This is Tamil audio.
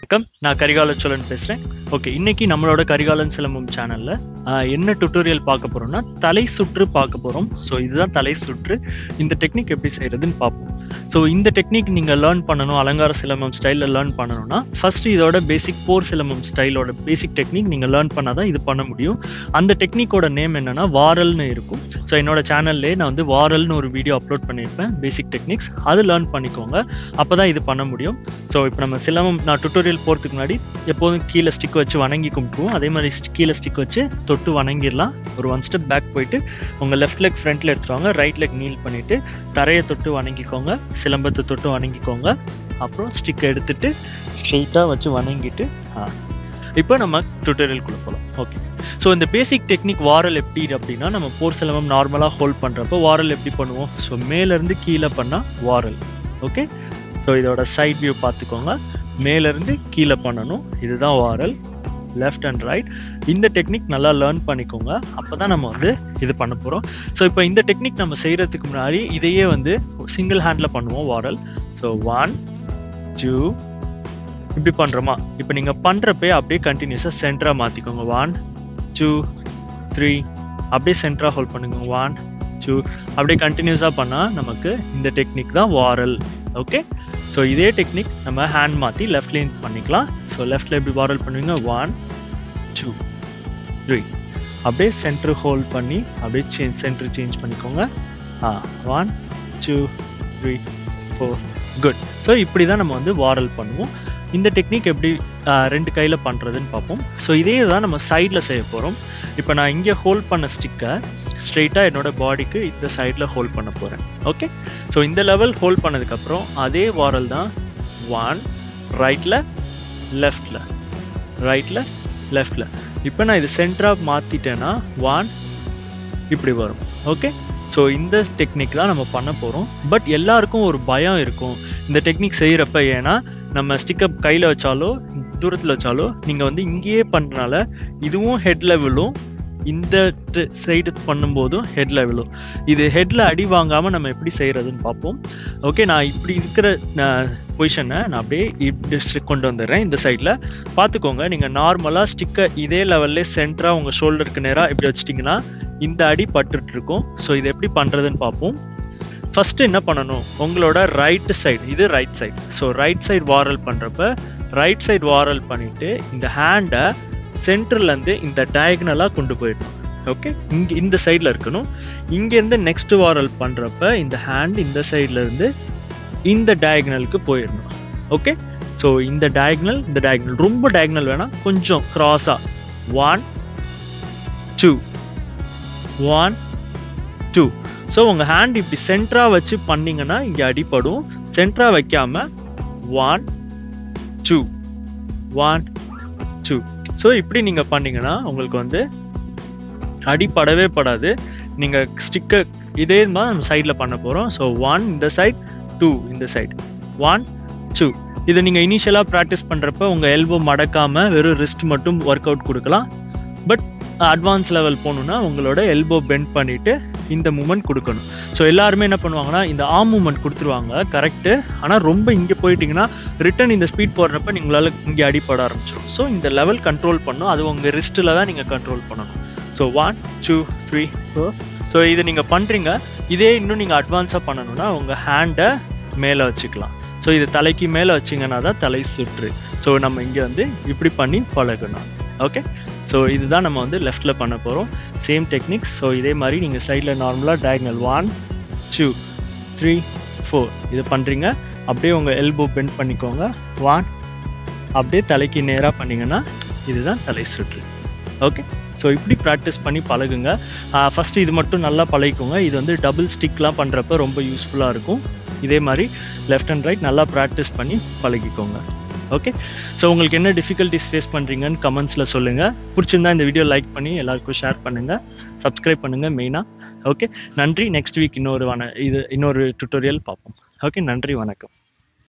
வணக்கம் நான் கரிகால சோழன் பேசுகிறேன் ஓகே இன்னைக்கு நம்மளோட கரிகாலன் சிலம்பம் சேனலில் என்ன டுட்டோரியல் பார்க்க போகிறோம்னா தலை சுற்று பார்க்க போகிறோம் ஸோ இதுதான் தலை சுற்று இந்த டெக்னிக் எப்படி செய்கிறதுன்னு பார்ப்போம் ஸோ இந்த டெக்னிக் நீங்கள் லேர்ன் பண்ணணும் அலங்கார சிலம்பம் ஸ்டைலில் லேர்ன் பண்ணணும்னா ஃபர்ஸ்ட் இதோட பேசிக் போர் சிலம்பம் ஸ்டைலோட பேசிக் டெக்னிக் நீங்கள் லேர்ன் பண்ணால் தான் இது பண்ண முடியும் அந்த டெக்னிக்கோட நேம் என்னன்னா வாரல்னு இருக்கும் ஸோ என்னோட சேனல்லே நான் வந்து வாரல்னு ஒரு வீடியோ அப்லோட் பண்ணியிருப்பேன் பேசிக் டெக்னிக்ஸ் அது லேர்ன் பண்ணிக்கோங்க அப்போ தான் இது பண்ண முடியும் ஸோ இப்போ நம்ம சிலம்பம் நான் டுட்டோரியல் போகிறதுக்கு முன்னாடி எப்போதும் கீழே ஸ்டிக் வச்சு வணங்கி கும்பிட்டுருவோம் அதே மாதிரி st- கீழே ஸ்டிக் வச்சு தொட்டு வணங்கிடலாம் ஒரு ஒன் ஸ்டெப் பேக் போயிட்டு உங்கள் லெஃப்ட் லெக் ஃப்ரண்ட்டில் எடுத்துருவாங்க ரைட் லெக் நீல் பண்ணிவிட்டு தரையை தொட்டு வணங்கிக்கோங்க சிலம்பத்தை தொட்டு வணங்கிக்கோங்க அப்புறம் ஸ்டிக்கை எடுத்துட்டு ஸ்ட்ரெயிட்டாக வச்சு வணங்கிட்டு ஆ இப்போ நம்ம டுட்டோரியல்குள்ளே போகலாம் ஓகே ஸோ இந்த பேசிக் டெக்னிக் வாரல் எப்படி அப்படின்னா நம்ம போர் சிலம்பம் நார்மலாக ஹோல்ட் பண்ணுறப்போ வாரல் எப்படி பண்ணுவோம் ஸோ மேலேருந்து கீழே பண்ணால் வாரல் ஓகே ஸோ இதோட சைட் வியூ பார்த்துக்கோங்க மேலேருந்து கீழே பண்ணணும் இதுதான் வாரல் லெஃப்ட் அண்ட் ரைட் இந்த டெக்னிக் நல்லா லேர்ன் பண்ணிக்கோங்க அப்போ தான் நம்ம வந்து இது பண்ண போகிறோம் ஸோ இப்போ இந்த டெக்னிக் நம்ம செய்கிறதுக்கு முன்னாடி இதையே வந்து சிங்கிள் ஹேண்டில் பண்ணுவோம் வாரல் ஸோ ஒன் டூ இப்படி பண்ணுறோமா இப்போ நீங்கள் பண்ணுறப்பே அப்படியே கண்டினியூஸாக சென்டராக மாற்றிக்கோங்க ஒன் டூ த்ரீ அப்படியே சென்டராக ஹோல்ட் பண்ணுங்க ஒன் டூ அப்படியே கண்டினியூஸாக பண்ணால் நமக்கு இந்த டெக்னிக் தான் வாரல் ஓகே ஸோ இதே டெக்னிக் நம்ம ஹேண்ட் மாற்றி லெஃப்ட்லேயும் பண்ணிக்கலாம் ஸோ லெஃப்டில் எப்படி வாரல் பண்ணுவீங்க ஒன் டூ த்ரீ அப்படியே சென்டர் ஹோல்ட் பண்ணி அப்படியே சேஞ்ச் சென்டர் சேஞ்ச் பண்ணிக்கோங்க ஆ one two three four good so இப்படி தான் நம்ம வந்து வாரல் பண்ணுவோம் இந்த டெக்னிக் எப்படி ஆ, ரெண்டு கையில் பண்ணுறதுன்னு பார்ப்போம் ஸோ இதே தான் நம்ம சைடில் செய்ய போகிறோம் இப்போ நான் இங்கே ஹோல்ட் பண்ண ஸ்டிக்கை ஸ்ட்ரெயிட்டாக என்னோட பாடிக்கு இந்த சைடில் ஹோல்ட் பண்ண போகிறேன் ஓகே ஸோ இந்த லெவல் ஹோல்ட் பண்ணதுக்கப்புறம் அதே வாரல் தான் ஒன் ரைட்டில் லெஃப்டில் ரைட்டில் லெஃப்டில் இப்போ நான் இது சென்டராக மாற்றிட்டேன்னா ஒன் இப்படி வரும் ஓகே ஸோ இந்த டெக்னிக் தான் நம்ம பண்ண போகிறோம் பட் எல்லாருக்கும் ஒரு பயம் இருக்கும் இந்த டெக்னிக் செய்கிறப்ப ஏன்னா நம்ம ஸ்டிக்கப் கையில் வச்சாலோ தூரத்தில் வச்சாலோ நீங்கள் வந்து இங்கேயே பண்ணுறனால இதுவும் ஹெட் லெவலும் இந்த சைடு பண்ணும்போதும் ஹெட் லெவலும் இது ஹெட்டில் அடி வாங்காமல் நம்ம எப்படி செய்கிறதுன்னு பார்ப்போம் ஓகே நான் இப்படி இருக்கிற பொசிஷனை நான் அப்படியே இப்படி stick கொண்டு வந்துடுறேன் இந்த சைடில் பார்த்துக்கோங்க நீங்கள் நார்மலாக ஸ்டிக்கை இதே லெவல்லே சென்டராக உங்கள் ஷோல்டருக்கு நேராக இப்படி வச்சிட்டிங்கன்னா இந்த அடி பட்டுட்டு இருக்கும் ஸோ இது எப்படி பண்ணுறதுன்னு பார்ப்போம் ஃபஸ்ட்டு என்ன பண்ணணும் உங்களோட ரைட் சைடு இது right side so right side வாரல் பண்ணுறப்ப ரைட் சைடு வாரல் பண்ணிவிட்டு இந்த ஹேண்டை சென்டர்லேருந்து இந்த டயக்னலாக கொண்டு போயிடணும் ஓகே இங்கே இந்த சைடில் இருக்கணும் இங்கேருந்து நெக்ஸ்ட் வாரல் பண்ணுறப்ப இந்த ஹேண்ட் இந்த சைடில் இருந்து இந்த டயக்னலுக்கு போயிடணும் ஓகே ஸோ இந்த டயக்னல் இந்த டயக்னல் ரொம்ப டயக்னல் வேணாம் கொஞ்சம் க்ராஸாக one two one two so உங்கள் ஹேண்ட் இப்படி சென்டராக வச்சு பண்ணீங்கன்னா இங்கே அடிபடும் சென்டராக வைக்காம one two one two so இப்படி நீங்கள் பண்ணீங்கன்னா உங்களுக்கு வந்து அடிப்படவே படாது நீங்கள் ஸ்டிக்கை இதே மாதிரி நம்ம சைடில் பண்ண போகிறோம் ஸோ ஒன் இந்த சைட் டூ இந்த சைட் ஒன் டூ இதை நீங்கள் இனிஷியலாக ப்ராக்டிஸ் பண்ணுறப்ப உங்கள் எல்போ மடக்காமல் வெறும் ரிஸ்ட் மட்டும் ஒர்க் அவுட் கொடுக்கலாம் பட் அட்வான்ஸ் லெவல் போகணுன்னா உங்களோட எல்போ பெண்ட் பண்ணிவிட்டு இந்த மூமெண்ட் கொடுக்கணும் ஸோ எல்லாருமே என்ன பண்ணுவாங்கன்னா இந்த ஆம் மூமெண்ட் கொடுத்துருவாங்க கரெக்டு ஆனால் ரொம்ப இங்கே போயிட்டீங்கன்னா ரிட்டன் இந்த ஸ்பீட் போடுறப்ப உங்களால் இங்கே அடிப்பட ஆரம்பிச்சிடும் ஸோ இந்த லெவல் கண்ட்ரோல் பண்ணும் அது உங்கள் ரிஸ்ட்டில் தான் நீங்கள் கண்ட்ரோல் பண்ணணும் so one two three four so இது நீங்கள் பண்ணுறீங்க இதே இன்னும் நீங்கள் அட்வான்ஸாக பண்ணணும்னா உங்கள் ஹேண்டை மேலே வச்சுக்கலாம் ஸோ இது தலைக்கு மேலே வச்சிங்கன்னா தான் தலை சுற்று ஸோ நம்ம இங்கே வந்து இப்படி பண்ணி பழகணும் ஓகே ஸோ இதுதான் நம்ம வந்து லெஃப்ட்டில் பண்ண போகிறோம் சேம் டெக்னிக்ஸ் ஸோ இதே மாதிரி நீங்கள் சைடில் நார்மலாக diagonal one two three four இது பண்ணுறீங்க அப்படியே உங்கள் எல்போ பெண்ட் பண்ணிக்கோங்க ஒன் அப்படியே தலைக்கு நேராக பண்ணீங்கன்னா இதுதான் தலை சுற்று ஓகே ஸோ இப்படி ப்ராக்டிஸ் பண்ணி பழகுங்க ஃபஸ்ட்டு இது மட்டும் நல்லா பழகிக்கோங்க இது வந்து டபுள் ஸ்டிக்லாம் பண்ணுறப்ப ரொம்ப யூஸ்ஃபுல்லாக இருக்கும் இதே மாதிரி லெஃப்ட் அண்ட் ரைட் நல்லா ப்ராக்டிஸ் பண்ணி பழகிக்கோங்க ஓகே ஸோ உங்களுக்கு என்ன டிஃபிகல்ட்டிஸ் ஃபேஸ் பண்ணுறீங்கன்னு கமெண்ட்ஸில் சொல்லுங்கள் பிடிச்சிருந்தா இந்த வீடியோ லைக் பண்ணி எல்லாருக்கும் ஷேர் பண்ணுங்கள் சப்ஸ்கிரைப் பண்ணுங்கள் மெயினாக ஓகே நன்றி நெக்ஸ்ட் வீக் இன்னொரு வன இது இன்னொரு டுட்டோரியல் பார்ப்போம் ஓகே நன்றி வணக்கம்